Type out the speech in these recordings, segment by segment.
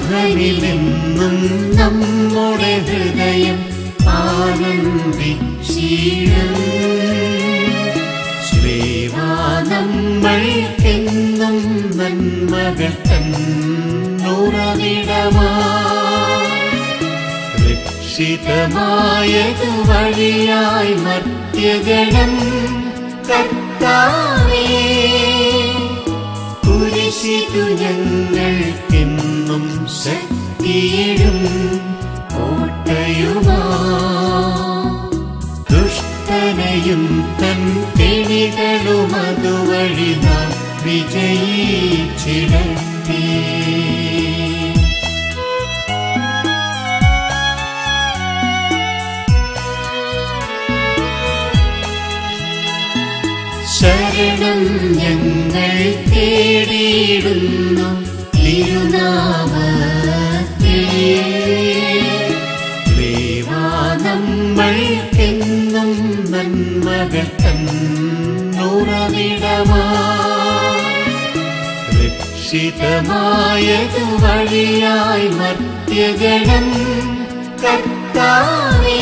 നാഥനിലെന്നും നമ്മുടെ ഹൃദയം ആനന്ദിച്ചിടും ശ്രീവാ നമ്മൾക്കെന്നും നന്മകൾ തന്നുറവിടമാ രക്ഷിതമായതു വഴിയായി മർത്യഗണം കർത്താവേ കുരിശിതു ഞങ്ങൾക്കെന്നും ശക്തിയിടും കോട്ടയുമാ ദുഷ്ടനെയും തൻ കെണികളും അതുവഴി നാം വിജയിച്ചിടത്തേ ശരണം ഞങ്ങൾ തേടിയിടുന്നു തിരുനാമത്തിൽ ദേവാ നമ്മൾക്കെന്നും നന്മകൾ തന്നുറവിടമാ രക്ഷിതമായതു വഴിയായി മർത്യഗണം കർത്താവേ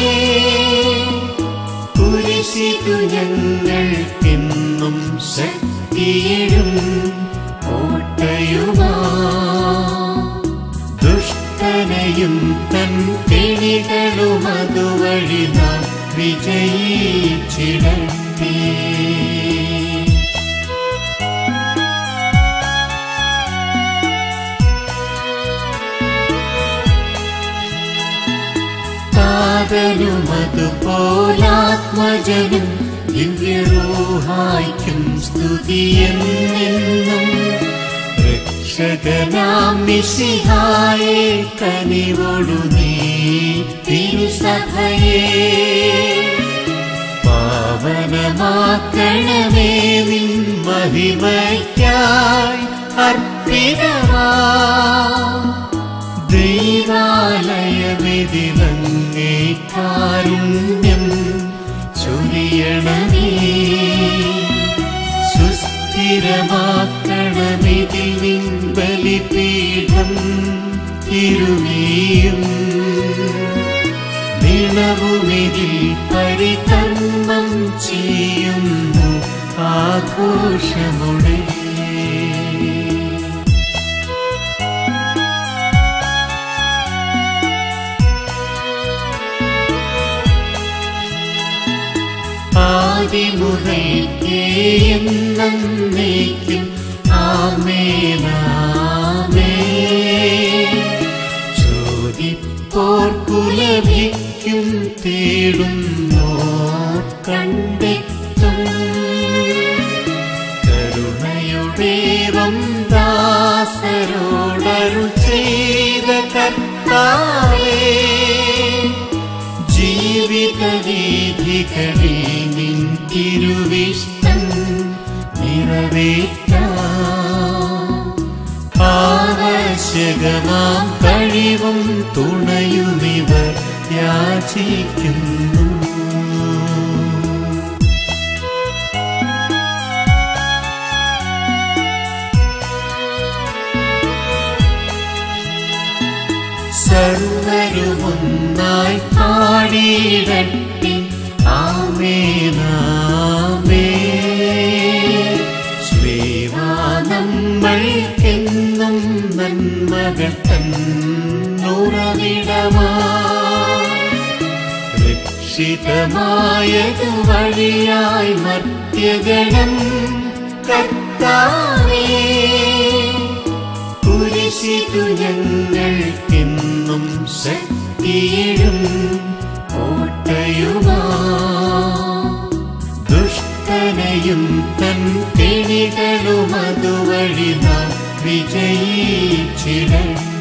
കുരിശിതു ഞങ്ങൾക്കെന്നും ശക്തിയിടും കോട്ടയുമാ ദുഷ്ടനെയും തൻ കെണികളും അതുവഴി നാം വിജയിച്ചിടത്തേ താതനുമതുപോലാത്മജനും ദിവ്യരൂഹായ്ക്കും സ്തുതിയെന്നും രക്ഷകനാം മിശിഹായെ കനിവൊടു നീ തിരുസഭയെ പാവനമാക്കണമേ നിൻ മഹിമയ്ക്കായി അർപ്പിതമാ ദൈവാലയമിതിലങ്ങേ കാരുണ്യം ചൊരിയണമേ സുസ്ഥിരമാക്കണമിതിൽ നിൻ ബലിപീഠം തിരുമീയും നിളവുമിതിൽ പരികർമ്മം ചെയ്യുന്നു ആഘോഷമുടേ ആദിമുതൽക്കേ എന്നേക്കും ആമേനാമേ ചോദിപ്പോർക്കു ലഭിക്കും തേടുന്നോർ കണ്ടെത്തും കരുണയുടേവം ദാസരോടരു ചെയ്ത കർത്താവേ ജീവിത വീഥികളിൽ നിൻ തിരുവിഷ്ടം നിറവേറ്റാം ആവശ്യകമാം കഴിവും തുണയുമിവർ യാചിക്കുന്നു സർവരുമൊന്നായി പാടിയിടട്ടെ ആമേനാമേ ശ്രീവാ നമ്മൾക്കെന്നും നന്മകൾ തന്നുറവിടമാ രക്ഷിതമായതു വഴിയായി മർത്യഗണം കർത്താവേ കുരിശിതു ഞങ്ങൾക്കെന്നും ശക്തിയിടും കോട്ടയുമാ ദുഷ്ടനെയും തൻ കെണികളും അതുവഴി നാം വിജയിച്ചിടട്ടെ